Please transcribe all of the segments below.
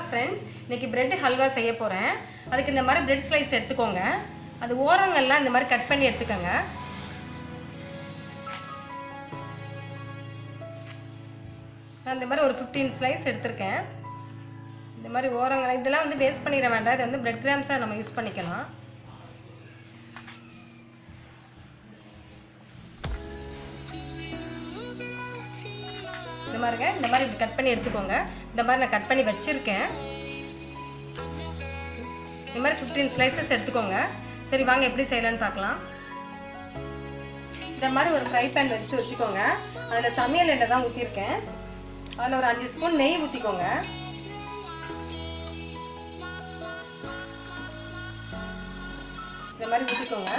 friends இன்னைக்கு bread halwa செய்ய போகிறேன் அதுக்கு இந்த மாதிரி பிரெட் ஸ்லைஸ் எடுத்துக்கோங்க அது ஓரங்கள்லாம் இந்த மாதிரி கட் பண்ணி எடுத்துக்கோங்க நான் இந்த மாதிரி ஒரு ஃபிஃப்டீன் ஸ்லைஸ் எடுத்திருக்கேன் இந்த மாதிரி ஓரங்கள் இதெல்லாம் வந்து வேஸ்ட் பண்ணிட வேண்டாம் இது வந்து பிரெட் கிராம்ஸாக நம்ம யூஸ் பண்ணிக்கலாம் இந்த மாதிரிங்க இந்த மாதிரி இப்படி கட் பண்ணி எடுத்துக்கோங்க இந்த மாதிரி நான் கட் பண்ணி வச்சுருக்கேன் இந்த மாதிரி ஃபிஃப்டீன் ஸ்லைசஸ் எடுத்துக்கோங்க சரி வாங்க எப்படி செய்யலான்னு பார்க்கலாம் இந்த மாதிரி ஒரு ஃப்ரை பேன் எடுத்து வச்சுக்கோங்க அதில் சமையல் எண்ணெய் தான் ஊற்றிருக்கேன் அதில் ஒரு அஞ்சு ஸ்பூன் நெய் ஊற்றிக்கோங்க இந்த மாதிரி ஊற்றிக்கோங்க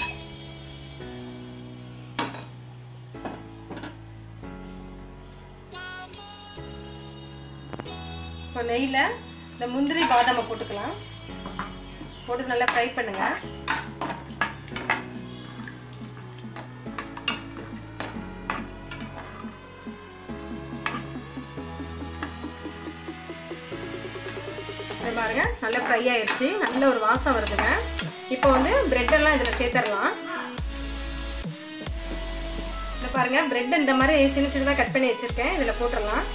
இப்போ நெய்யில் இந்த முந்திரி பாதாமை போட்டுக்கலாம் போட்டு நல்லா ஃப்ரை பண்ணுங்க பாருங்க நல்லா ஃப்ரை ஆயிடுச்சு நல்ல ஒரு வாசம் வருதுங்க இப்போ வந்து பிரெட்டெல்லாம் இதில் சேர்த்துடலாம் இந்த பாருங்க பிரெட் இந்த மாதிரி சின்ன சின்னதாக கட் பண்ணி வச்சுருக்கேன் இதில் போட்டுடலாம்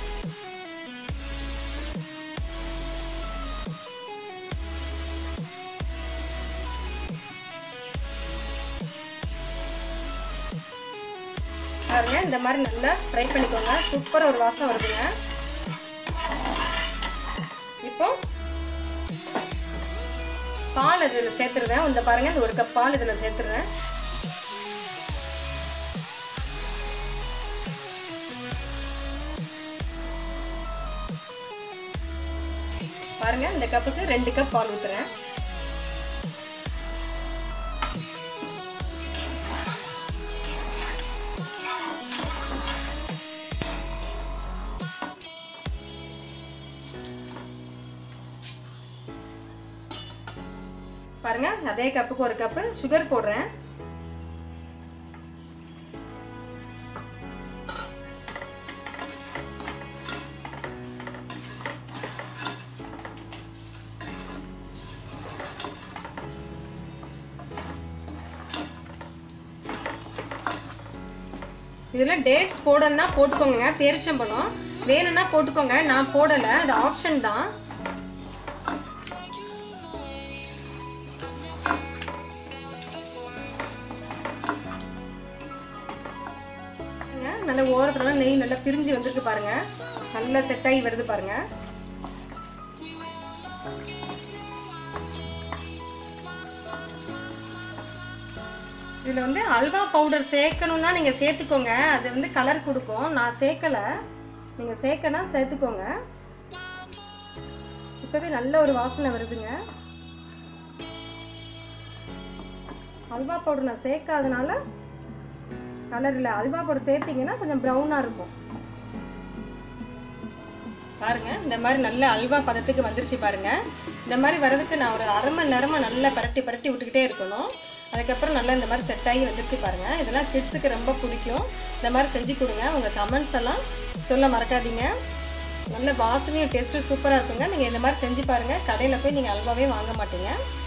பாருங்க இந்த மாதிரி நல்லா ஃப்ரை பண்ணிக்கோங்க சூப்பராக ஒரு வாசனை வருதுங்க இப்போ பால் இதில் சேர்த்துருவேன் இந்த பாருங்க இந்த ஒரு கப் பால் இதில் சேர்த்துருவேன் பாருங்க இந்த கப்புக்கு ரெண்டு கப் பால் ஊற்றுறேன் பாருங்க அதே கப்புக்கு ஒரு கப்பு சுகர் போடுறேன் இதில் டேட்ஸ் போடணும்னா போட்டுக்கோங்க பேரிச்சம்பழம் வேணும்னா போட்டுக்கோங்க நான் போடலை அது ஆப்ஷன் தான் நல்ல ஓரத்துல நெய் நல்லா பிரிஞ்சு வந்திருக்கு பாருங்க நல்லா செட் ஆகி வருது பாருங்க இதில் வந்து அல்வா பவுடர் சேர்க்கணுன்னா நீங்கள் சேர்த்துக்கோங்க அது வந்து கலர் கொடுக்கும் நான் சேர்க்கலை நீங்கள் சேர்க்கனா சேர்த்துக்கோங்க இப்போவே நல்ல ஒரு வாசனை வருதுங்க அல்வா பவுடர் நான் சேர்க்காதனால கலர் இல்லை அல்வா பவுடர் சேர்த்திங்கன்னா கொஞ்சம் ப்ரௌனாக இருக்கும் பாருங்க இந்த மாதிரி நல்ல அல்வா பதத்துக்கு வந்துருச்சு பாருங்க இந்த மாதிரி வரதுக்கு நான் ஒரு அரை மணி நேரமாக நல்லா பரட்டி பரட்டி விட்டுக்கிட்டே இருக்கணும் அதுக்கப்புறம் நல்லா இந்த மாதிரி செட் ஆகி வந்துருச்சு பாருங்க இதெல்லாம் கிட்ஸுக்கு ரொம்ப பிடிக்கும் இந்த மாதிரி செஞ்சு கொடுங்க உங்கள் கமெண்ட்ஸ் எல்லாம் சொல்ல மறக்காதீங்க நல்ல வாசனையும் டேஸ்ட்டும் சூப்பராக இருக்குங்க நீங்கள் இந்த மாதிரி செஞ்சு பாருங்கள் கடையில் போய் நீங்கள் அல்வாவே வாங்க மாட்டீங்க